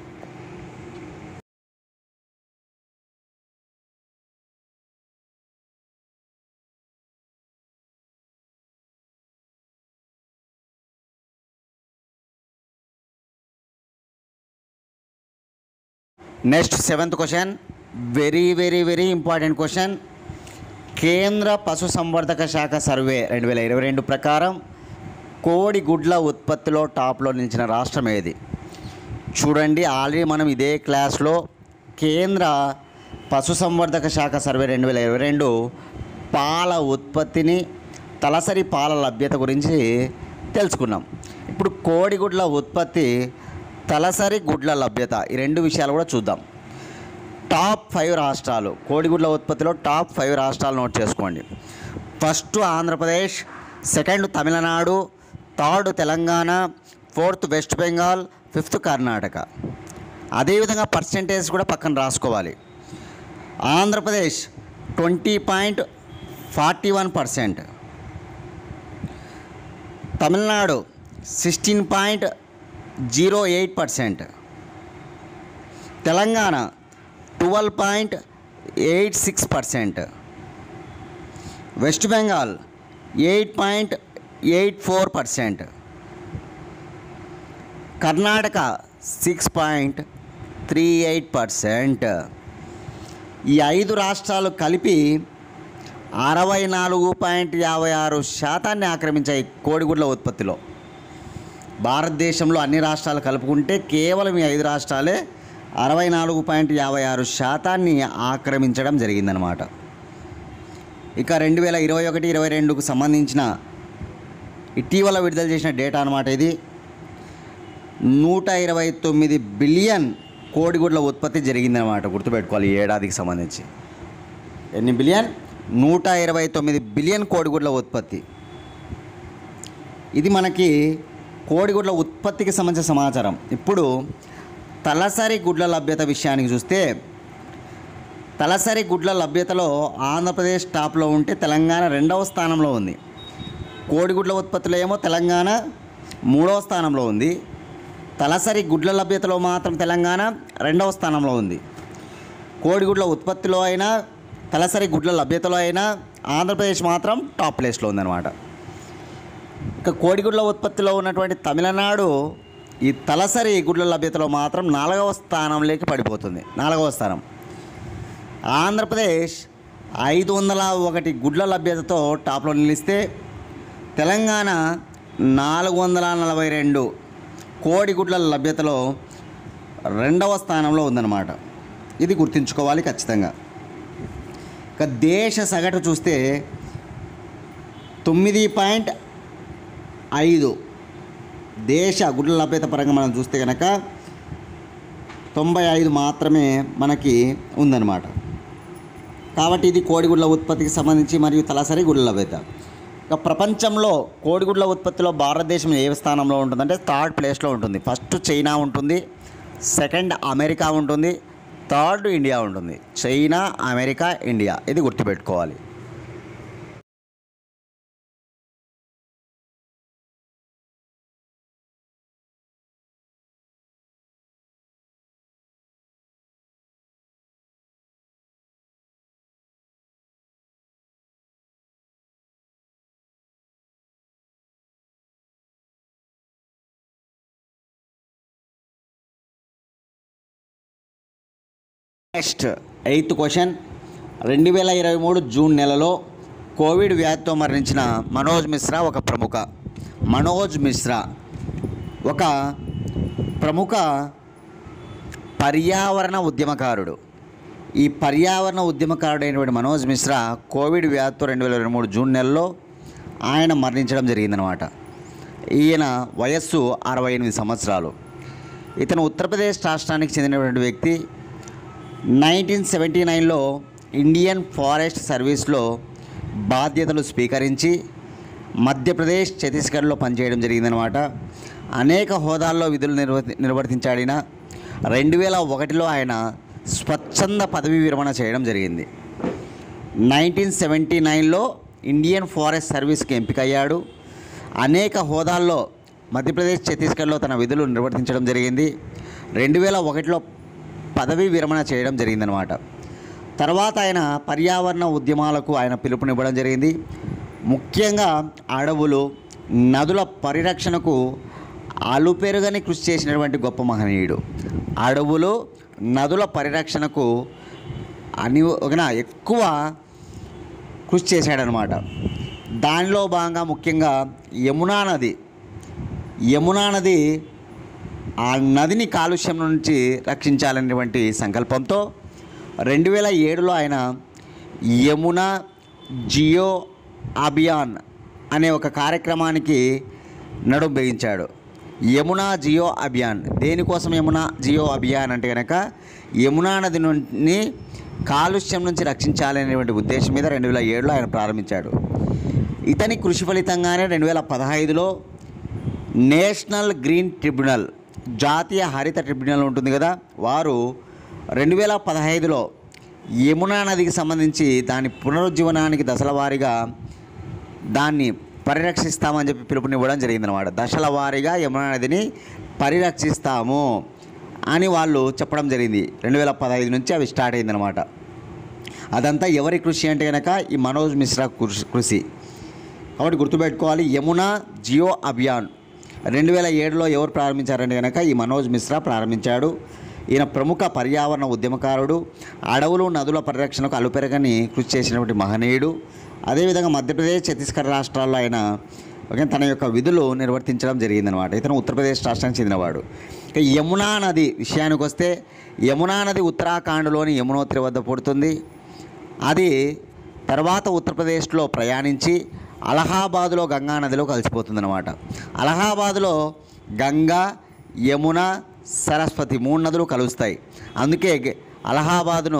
next seventh question very very very important question కేంద్ర పశు సంవర్ధక శాఖ సర్వే రెండు వేల ఇరవై రెండు ప్రకారం కోడి గుడ్ల ఉత్పత్తిలో టాప్లో నిలిచిన రాష్ట్రం ఏది చూడండి ఆల్రెడీ మనం ఇదే క్లాస్లో కేంద్ర పశుసంవర్ధక శాఖ సర్వే రెండు వేల ఇరవై రెండు పాల ఉత్పత్తిని తలసరి పాల లభ్యత గురించి తెలుసుకున్నాం ఇప్పుడు కోడిగుడ్ల ఉత్పత్తి తలసరి గుడ్ల లభ్యత ఈ రెండు విషయాలు కూడా చూద్దాం టాప్ ఫైవ్ రాష్ట్రాలు కోడిగుడ్ల ఉత్పత్తిలో టాప్ ఫైవ్ రాష్ట్రాలు నోట్ చేసుకోండి first Andhra Pradesh second Tamil Nadu third Telangana fourth West Bengal fifth Karnataka అదేవిధంగా పర్సంటేజ్ కూడా పక్కన రాసుకోవాలి Andhra Pradesh twenty point forty one percent Tamil Nadu sixteen point zero eight percent Telangana twelve point eight six percent West Bengal eight point eight four percent Karnataka six point three eight percent ఈ ఐదు రాష్ట్రాలు కలిపి అరవై నాలుగు పాయింట్ యాభై ఆరు శాతాన్ని ఆక్రమించాయి కోడిగుడ్ల ఉత్పత్తిలో భారతదేశంలో అన్ని రాష్ట్రాలు కలుపుకుంటే కేవలం ఈ ఐదు రాష్ట్రాలే అరవై నాలుగు పాయింట్ యాభై ఆరు శాతాన్ని ఆక్రమించడం జరిగిందనమాట ఇక రెండు వేల ఇరవై ఒకటి ఇరవై రెండుకు సంబంధించిన ఇటీవల విడుదల చేసిన డేటా అనమాట ఇది నూట ఇరవై తొమ్మిది బిలియన్ కోడిగుడ్ల ఉత్పత్తి జరిగిందనమాట గుర్తుపెట్టుకోవాలి ఈ ఏడాదికి సంబంధించి ఎన్ని బిలియన్ నూట ఇరవై తొమ్మిది బిలియన్ కోడిగుడ్ల ఉత్పత్తి ఇది మనకి కోడిగుడ్ల ఉత్పత్తికి సంబంధించిన సమాచారం ఇప్పుడు తలసరి గుడ్ల లభ్యత విషయానికి చూస్తే తలసరి గుడ్ల లభ్యతలో ఆంధ్రప్రదేశ్ టాప్లో ఉంటే తెలంగాణ రెండవ స్థానంలో ఉంది కోడిగుడ్ల ఉత్పత్తిలో ఏమో తెలంగాణ మూడవ స్థానంలో ఉంది తలసరి గుడ్ల లభ్యతలో మాత్రం తెలంగాణ రెండవ స్థానంలో ఉంది కోడిగుడ్ల ఉత్పత్తిలో అయినా తలసరి గుడ్ల లభ్యతలో అయినా ఆంధ్రప్రదేశ్ మాత్రం టాప్ ప్లేస్లో ఉందన్నమాట ఇక కోడిగుడ్ల ఉత్పత్తిలో ఉన్నటువంటి తమిళనాడు ఈ తలసరి గుడ్ల లభ్యతలో మాత్రం నాలుగవ స్థానంలోకి పడిపోతుంది నాలుగవ స్థానం ఆంధ్రప్రదేశ్ ఐదు వందల ఒకటి గుడ్ల లభ్యతతో టాప్లో నిలిస్తే తెలంగాణ నాలుగు వందల నలభై రెండు కోడిగుడ్ల లభ్యతలో రెండవ స్థానంలో ఉందన్నమాట ఇది గుర్తుంచుకోవాలి ఖచ్చితంగా ఇక దేశ సగటు చూస్తే తొమ్మిది పాయింట్ ఐదు దేశ గుడ్ల లభ్యత పరంగా మనం చూస్తే కనుక తొంభై ఐదు మాత్రమే మనకి ఉందన్నమాట కాబట్టి ఇది కోడిగుడ్ల ఉత్పత్తికి సంబంధించి మరియు తలసరి గుడ్ల లభ్యత ఇక ప్రపంచంలో కోడిగుడ్ల ఉత్పత్తిలో భారతదేశం ఏ స్థానంలో ఉంటుందంటే థర్డ్ ప్లేస్లో ఉంటుంది ఫస్ట్ చైనా ఉంటుంది సెకండ్ అమెరికా ఉంటుంది థర్డ్ ఇండియా ఉంటుంది చైనా అమెరికా ఇండియా ఇది గుర్తుపెట్టుకోవాలి నెక్స్ట్ ఎయిత్ క్వశ్చన్ రెండు వేల ఇరవై మూడు జూన్ నెలలో కోవిడ్ వ్యాధితో మరణించిన మనోజ్ మిశ్రా ఒక ప్రముఖ మనోజ్ మిశ్రా ఒక ప్రముఖ పర్యావరణ ఉద్యమకారుడు ఈ పర్యావరణ ఉద్యమకారుడైనటువంటి మనోజ్ మిశ్రా కోవిడ్ వ్యాధితో రెండు వేల ఇరవై మూడు జూన్ నెలలో ఆయన మరణించడం జరిగిందనమాట ఈయన వయస్సు అరవై ఎనిమిది సంవత్సరాలు ఇతను ఉత్తరప్రదేశ్ రాష్ట్రానికి చెందినటువంటి వ్యక్తి నైన్టీన్ సెవెంటీ నైన్లో ఇండియన్ ఫారెస్ట్ సర్వీస్లో బాధ్యతలు స్వీకరించి మధ్యప్రదేశ్ ఛత్తీస్గఢ్లో పనిచేయడం జరిగిందనమాట అనేక హోదాల్లో విధులు నిర్వర్తి నిర్వర్తించాడిన రెండు వేల ఒకటిలో ఆయన స్వచ్ఛంద పదవి విరమణ చేయడం జరిగింది నైన్టీన్ సెవెంటీ నైన్లో ఇండియన్ ఫారెస్ట్ సర్వీస్కి ఎంపికయ్యాడు అనేక హోదాల్లో మధ్యప్రదేశ్ ఛత్తీస్గఢ్లో తన విధులు నిర్వర్తించడం జరిగింది రెండు వేల ఒకటిలో పదవీ విరమణ చేయడం జరిగిందనమాట తర్వాత ఆయన పర్యావరణ ఉద్యమాలకు ఆయన పిలుపునివ్వడం జరిగింది ముఖ్యంగా అడవులు నదుల పరిరక్షణకు అలుపెరుగని కృషి చేసినటువంటి గొప్ప మహనీయుడు అడవులు నదుల పరిరక్షణకు అని ఒక ఎక్కువ కృషి చేశాడనమాట దానిలో భాగంగా ముఖ్యంగా యమునా నది యమునా నది ఆ నదిని కాలుష్యం నుంచి రక్షించాలనేటువంటి సంకల్పంతో రెండు వేల ఏడులో ఆయన యమునా జియో అభియాన్ అనే ఒక కార్యక్రమానికి నడుం బిగించాడు యమునా జియో అభియాన్ దేనికోసం యమునా జియో అభియాన్ అంటే కనుక యమునా నది నుండి కాలుష్యం నుంచి రక్షించాలనేటువంటి ఉద్దేశం మీద రెండు వేల ఏడులో ఆయన ప్రారంభించాడు ఇతని కృషి ఫలితంగానే రెండు వేల పదహైదులో నేషనల్ గ్రీన్ ట్రిబ్యునల్ జాతీయ హరిత ట్రిబ్యునల్ ఉంటుంది కదా వారు రెండు వేల పదహైదులో యమునా నదికి సంబంధించి దాని పునరుజ్జీవనానికి దశల వారీగా దాన్ని పరిరక్షిస్తామని చెప్పి పిలుపునివ్వడం జరిగిందనమాట దశల వారీగా యమునా నదిని పరిరక్షిస్తాము అని వాళ్ళు చెప్పడం జరిగింది రెండు వేల పదహైదు నుంచి అవి స్టార్ట్ అయిందనమాట అదంతా ఎవరి కృషి అంటే కనుక ఈ మనోజ్ మిశ్రా కృషి కృషి కాబట్టి గుర్తుపెట్టుకోవాలి యమునా జియో అభియాన్ రెండు వేల ఏడులో ఎవరు ప్రారంభించారంటే కనుక ఈ మనోజ్ మిశ్రా ప్రారంభించాడు ఈయన ప్రముఖ పర్యావరణ ఉద్యమకారుడు అడవులు నదుల పరిరక్షణకు అలుపెరగని కృషి చేసినటువంటి మహనీయుడు అదేవిధంగా మధ్యప్రదేశ్ ఛత్తీస్గఢ్ రాష్ట్రాల్లో ఆయన ఓకే తన యొక్క విధులు నిర్వర్తించడం జరిగిందనమాట ఇతను ఉత్తరప్రదేశ్ రాష్ట్రానికి చెందినవాడు ఇక యమునా నది విషయానికి వస్తే యమునా నది ఉత్తరాఖండ్లోని యమునోత్రి వద్ద పుడుతుంది అది తర్వాత ఉత్తరప్రదేశ్లో ప్రయాణించి అలహాబాదులో గంగా నదిలో కలిసిపోతుందన్నమాట అలహాబాదులో గంగా యమున సరస్వతి మూడు నదులు కలుస్తాయి అందుకే గ- అలహాబాదును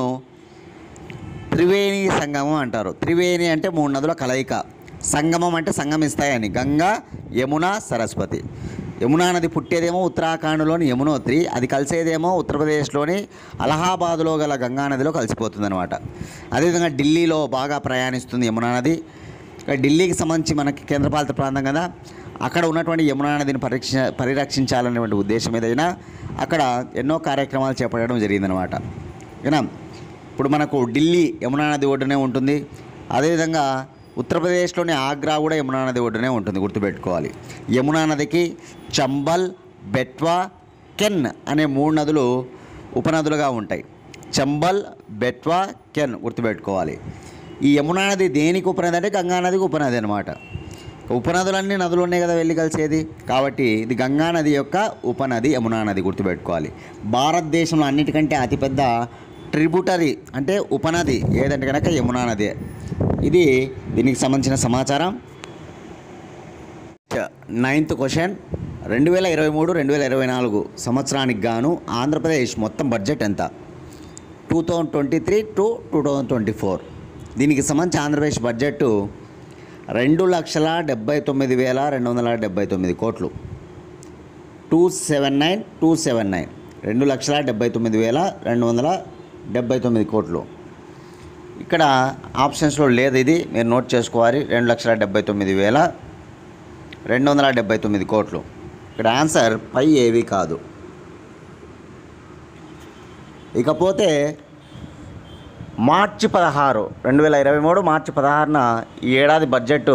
త్రివేణి సంగమం అంటారు త్రివేణి అంటే మూడు నదుల కలయిక సంగమం అంటే సంగమిస్తాయని గంగా యమున సరస్వతి యమునా నది పుట్టేదేమో ఉత్తరాఖండ్లోని యమునోత్రి అది కలిసేదేమో ఉత్తరప్రదేశ్లోని అలహాబాదులో గల గంగా నదిలో కలిసిపోతుందన్నమాట అదేవిధంగా ఢిల్లీలో బాగా ప్రయాణిస్తుంది యమునా నది ఇక ఢిల్లీకి సంబంధించి మనకి కేంద్రపాలిత ప్రాంతం కదా అక్కడ ఉన్నటువంటి యమునా నదిని పరీక్ష పరిరక్షించాలనేటువంటి ఉద్దేశం ఏదైనా అక్కడ ఎన్నో కార్యక్రమాలు చేపట్టడం జరిగిందనమాట ఓకేనా ఇప్పుడు మనకు ఢిల్లీ యమునా నది ఒడ్డునే ఉంటుంది అదేవిధంగా ఉత్తరప్రదేశ్లోని ఆగ్రా కూడా యమునా నది ఒడ్డునే ఉంటుంది గుర్తుపెట్టుకోవాలి యమునా నదికి చంబల్ బెట్వా కెన్ అనే మూడు నదులు ఉపనదులుగా ఉంటాయి చంబల్ బెట్వా కెన్ గుర్తుపెట్టుకోవాలి ఈ యమునా నది దేనికి ఉపనది అంటే గంగా నదికి ఉపనది అనమాట ఉపనదులన్నీ నదులు ఉన్నాయి కదా వెళ్ళి కలిసేది కాబట్టి ఇది గంగా నది యొక్క ఉపనది యమునా నది గుర్తుపెట్టుకోవాలి భారతదేశంలో అన్నిటికంటే అతిపెద్ద ట్రిబ్యూటరీ అంటే ఉపనది ఏదంటే కనుక యమునా నది ఇది దీనికి సంబంధించిన సమాచారం నైన్త్ క్వశ్చన్ రెండు వేల ఇరవై మూడు రెండు వేల ఇరవై నాలుగు సంవత్సరానికి గాను ఆంధ్రప్రదేశ్ మొత్తం బడ్జెట్ ఎంత two thousand twenty three to two thousand twenty four దీనికి సంబంధించి ఆంధ్రప్రదేశ్ బడ్జెట్ రెండు లక్షల డెబ్బై తొమ్మిది వేల రెండు వందల డెబ్బై తొమ్మిది కోట్లు two seven nine two seven nine రెండు లక్షల డెబ్బై తొమ్మిది వేల రెండు వందల డెబ్బై తొమ్మిది కోట్లు ఇక్కడ ఆప్షన్స్లో లేదు ఇది మీరు నోట్ చేసుకోవాలి రెండు లక్షల డెబ్బై తొమ్మిది వేల రెండు వందల డెబ్బై తొమ్మిది కోట్లు ఇక్కడ ఆన్సర్ పై ఏవి కాదు ఇకపోతే మార్చి పదహారు రెండు వేల ఇరవై మూడు మార్చి పదహారున ఈ ఏడాది బడ్జెట్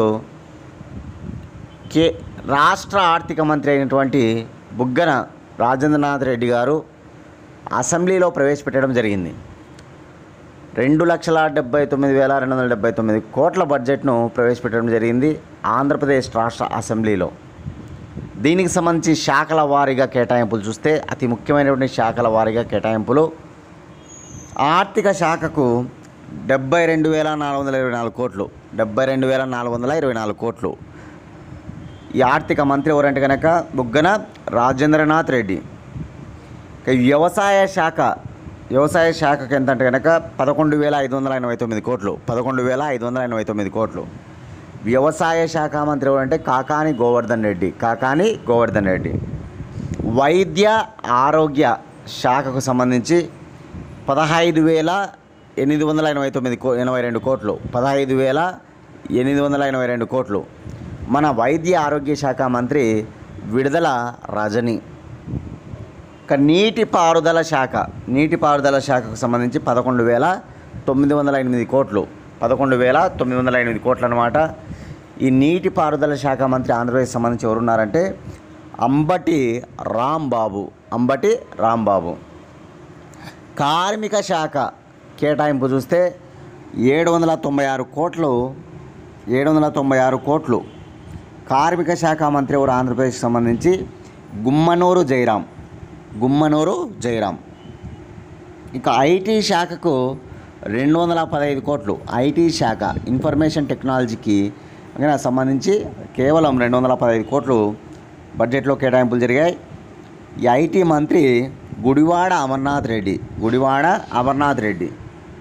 కే రాష్ట్ర ఆర్థిక మంత్రి అయినటువంటి బుగ్గన రాజేంద్రనాథ్ రెడ్డి గారు అసెంబ్లీలో ప్రవేశపెట్టడం జరిగింది రెండు లక్షల డెబ్బై తొమ్మిది వేల రెండు వందల డెబ్బై తొమ్మిది కోట్ల బడ్జెట్ను ప్రవేశపెట్టడం జరిగింది ఆంధ్రప్రదేశ్ రాష్ట్ర అసెంబ్లీలో దీనికి సంబంధించి శాఖల వారీగా కేటాయింపులు చూస్తే అతి ముఖ్యమైనటువంటి శాఖల వారీగా కేటాయింపులు ఆర్థిక శాఖకు డెబ్బై రెండు వేల నాలుగు వందల ఇరవై నాలుగు కోట్లు డెబ్బై రెండు వేల నాలుగు వందల ఇరవై నాలుగు కోట్లు ఈ ఆర్థిక మంత్రి ఎవరంటే కనుక బుగ్గన రాజేంద్రనాథ్ రెడ్డి ఇక వ్యవసాయ శాఖ వ్యవసాయ శాఖకు ఎంత అంటే కనుక పదకొండు వేల ఐదు వందల ఎనభై తొమ్మిది కోట్లు పదకొండు వేల ఐదు వందల ఎనభై తొమ్మిది కోట్లు వ్యవసాయ శాఖ మంత్రి ఎవరంటే కాకాని గోవర్ధన్ రెడ్డి కాకాని గోవర్ధన్ రెడ్డి వైద్య ఆరోగ్య శాఖకు సంబంధించి పదహైదు వేల ఎనిమిది వందల ఎనభై తొమ్మిది కో ఎనభై రెండు కోట్లు పదహైదు వేల ఎనిమిది వందల ఎనభై రెండు కోట్లు మన వైద్య ఆరోగ్య శాఖ మంత్రి విడుదల రజని ఇక నీటిపారుదల శాఖ నీటిపారుదల శాఖకు సంబంధించి పదకొండు వేల తొమ్మిది వందల ఎనిమిది కోట్లు పదకొండు వేల తొమ్మిది వందల ఎనిమిది కోట్లు అనమాట ఈ నీటిపారుదల శాఖ మంత్రి ఆంధ్రప్రదేశ్ సంబంధించి ఎవరున్నారంటే అంబటి రాంబాబు అంబటి రాంబాబు కార్మిక శాఖ కేటాయింపు చూస్తే ఏడు వందల తొంభై ఆరు కోట్లు ఏడు వందల తొంభై ఆరు కోట్లు కార్మిక శాఖ మంత్రి ఎవరు ఆంధ్రప్రదేశ్కి సంబంధించి గుమ్మనూరు జయరాం గుమ్మనూరు జయరాం ఇక ఐటీ శాఖకు రెండు వందల పదహైదు కోట్లు ఐటీ శాఖ ఇన్ఫర్మేషన్ టెక్నాలజీకి ఇంకా సంబంధించి కేవలం రెండు వందల పదహైదు కోట్లు బడ్జెట్లో కేటాయింపులు జరిగాయి ఈ ఐటీ మంత్రి గుడివాడ అమర్నాథ్ రెడ్డి గుడివాడ అమర్నాథ్ రెడ్డి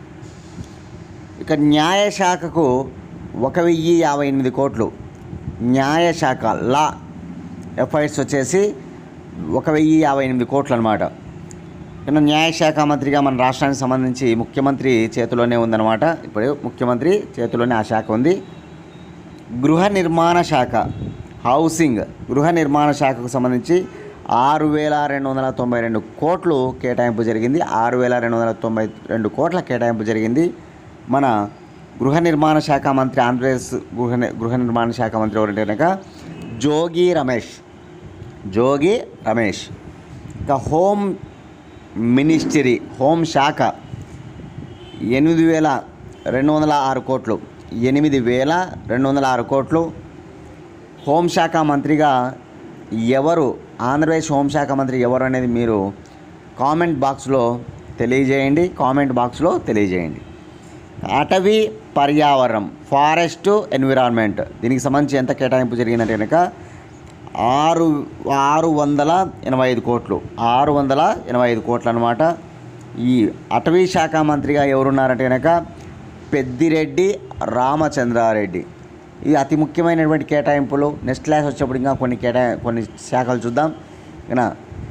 ఇక న్యాయశాఖకు ఒక వెయ్యి యాభై ఎనిమిది కోట్లు న్యాయశాఖ లా ఎఫ్ఐఆర్స్ వచ్చేసి ఒక వెయ్యి యాభై ఎనిమిది కోట్లు అనమాట ఇక న్యాయశాఖ మంత్రిగా మన రాష్ట్రానికి సంబంధించి ముఖ్యమంత్రి చేతిలోనే ఉందన్నమాట ఇప్పుడు ముఖ్యమంత్రి చేతిలోనే ఆ శాఖ ఉంది గృహ నిర్మాణ శాఖ హౌసింగ్ గృహ నిర్మాణ శాఖకు సంబంధించి ఆరు వేల రెండు వందల తొంభై రెండు కోట్లు కేటాయింపు జరిగింది ఆరు వేల రెండు వందల తొంభై రెండు కోట్ల కేటాయింపు జరిగింది మన గృహ నిర్మాణ శాఖ మంత్రి ఆంధ్రప్రదేశ్ గృహ ని- గృహ నిర్మాణ శాఖ మంత్రి ఎవరంటే కనుక జోగి రమేష్ జోగి రమేష్ ఇక హోమ్ మినిస్టరీ హోమ్ శాఖ ఎనిమిది వేల రెండు వందల ఆరు కోట్లు ఎనిమిది వేల రెండు వందల ఆరు కోట్లు హోంశాఖ మంత్రిగా ఎవరు ఆంధ్రప్రదేశ్ హోంశాఖ మంత్రి ఎవరు అనేది మీరు కామెంట్ బాక్స్లో తెలియజేయండి కామెంట్ బాక్స్లో తెలియజేయండి అటవీ పర్యావరణం ఫారెస్ట్ ఎన్విరాన్మెంట్ దీనికి సంబంధించి ఎంత కేటాయింపు జరిగిందంటే కనుక ఆరు ఆరు వందల ఎనభై ఐదు కోట్లు ఆరు వందల ఎనభై ఐదు కోట్లు అనమాట ఈ అటవీ శాఖ మంత్రిగా ఎవరున్నారంటే కనుక పెద్దిరెడ్డి రామచంద్రారెడ్డి ఇది అతి ముఖ్యమైనటువంటి కేటాయింపులు నెక్స్ట్ క్లాస్ వచ్చేప్పుడు ఇంకా కొన్ని కేటా కొన్ని శాఖలు చూద్దాం ఇక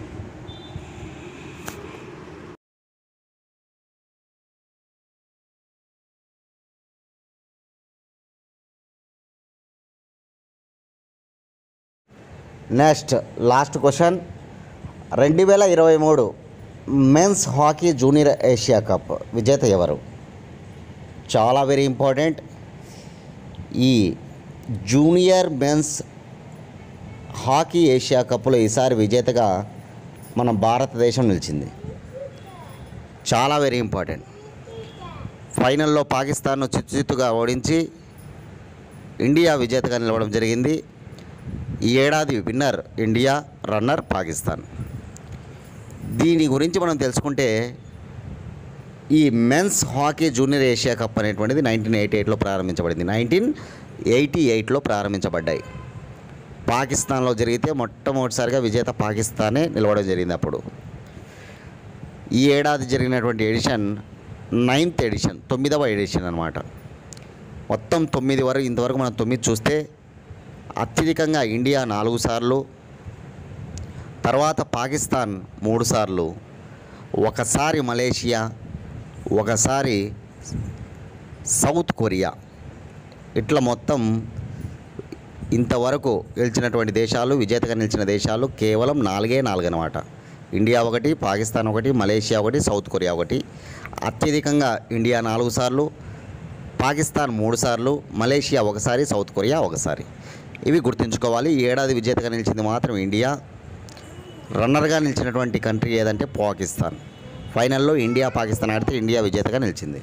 నెక్స్ట్ లాస్ట్ క్వశ్చన్ రెండు వేల ఇరవై మూడు men's hockey junior Asia cup విజేత ఎవరు చాలా వెరీ ఇంపార్టెంట్ ఈ జూనియర్ మెన్స్ హాకీ ఏషియా కప్లో ఈసారి విజేతగా మన భారతదేశం నిలిచింది చాలా వెరీ ఇంపార్టెంట్ ఫైనల్లో పాకిస్తాన్ను చిత్తుచిత్తుగా ఓడించి ఇండియా విజేతగా నిలవడం జరిగింది ఈ ఏడాది విన్నర్ ఇండియా రన్నర్ పాకిస్తాన్ దీని గురించి మనం తెలుసుకుంటే ఈ men's hockey junior Asia cup అనేటువంటిది నైన్టీన్ ఎయిటీ ఎయిట్లో ప్రారంభించబడింది నైన్టీన్ ఎయిటీ ఎయిట్లో ప్రారంభించబడ్డాయి పాకిస్తాన్లో జరిగితే మొట్టమొదటిసారిగా విజేత పాకిస్తానే నిలవడం జరిగింది అప్పుడు ఈ ఏడాది జరిగినటువంటి ఎడిషన్ నైన్త్ ఎడిషన్ తొమ్మిదవ ఎడిషన్ అనమాట మొత్తం తొమ్మిది వరకు ఇంతవరకు మనం తొమ్మిది చూస్తే అత్యధికంగా ఇండియా నాలుగు సార్లు తర్వాత పాకిస్తాన్ మూడు సార్లు ఒకసారి మలేషియా ఒకసారి సౌత్ కొరియా ఇట్లా మొత్తం ఇంతవరకు గెలిచినటువంటి దేశాలు విజేతగా నిలిచిన దేశాలు కేవలం నాలుగే నాలుగు అనమాట ఇండియా ఒకటి పాకిస్తాన్ ఒకటి మలేషియా ఒకటి సౌత్ కొరియా ఒకటి అత్యధికంగా ఇండియా నాలుగు సార్లు పాకిస్తాన్ మూడు సార్లు మలేషియా ఒకసారి సౌత్ కొరియా ఒకసారి ఇవి గుర్తుంచుకోవాలి ఈ ఏడాది విజేతగా నిలిచింది మాత్రం ఇండియా రన్నర్గా నిలిచినటువంటి కంట్రీ ఏదంటే పాకిస్తాన్ ఫైనల్లో ఇండియా పాకిస్తాన్ ఆడితే ఇండియా విజేతగా నిలిచింది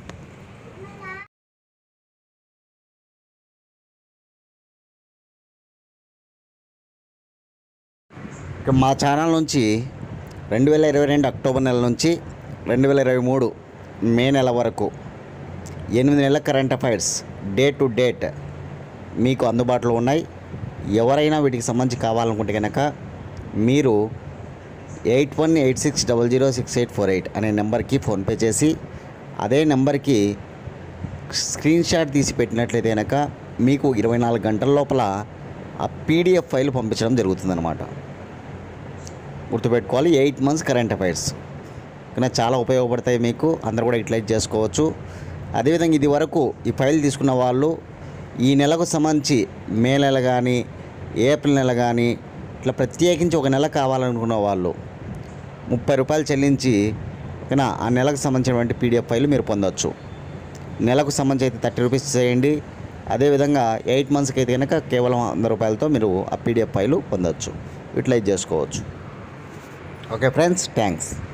ఇక మా ఛానల్ నుంచి రెండు వేల ఇరవై రెండు అక్టోబర్ నెల నుంచి రెండు వేల ఇరవై మూడు మే నెల వరకు ఎనిమిది నెలల current affairs day to date మీకు అందుబాటులో ఉన్నాయి ఎవరైనా వీటికి సంబంధించి కావాలనుకుంటే కనుక మీరు eight one eight six double zero six eight four eight అనే నెంబర్కి ఫోన్పే చేసి అదే నెంబర్కి స్క్రీన్ షాట్ తీసి పెట్టినట్లయితే కనుక మీకు ఇరవై నాలుగు గంటల లోపల ఆ పీడిఎఫ్ ఫైల్ పంపించడం జరుగుతుందన్నమాట గుర్తుపెట్టుకోవాలి ఎయిట్ మంత్స్ కరెంట్ అఫైర్స్ కానీ చాలా ఉపయోగపడతాయి మీకు అందరు కూడా యూటిలైజ్ చేసుకోవచ్చు అదేవిధంగా ఇది వరకు ఈ ఫైల్ తీసుకున్న వాళ్ళు ఈ నెలకు సంబంధించి మే నెల కానీ ఏప్రిల్ నెల కానీ ఇట్లా ప్రత్యేకించి ఒక నెల కావాలనుకున్న వాళ్ళు ముప్పై రూపాయలు చెల్లించి ఓకేనా ఆ నెలకు సంబంధించినటువంటి పీడిఎఫ్ ఫైల్ మీరు పొందొచ్చు నెలకు సంబంధించి అయితే థర్టీ రూపీస్ చేయండి అదేవిధంగా ఎయిట్ మంత్స్కి అయితే కనుక కేవలం వంద రూపాయలతో మీరు ఆ పీడిఎఫ్ ఫైలు పొందొచ్చు యూటిలైజ్ చేసుకోవచ్చు ఓకే ఫ్రెండ్స్ థ్యాంక్స్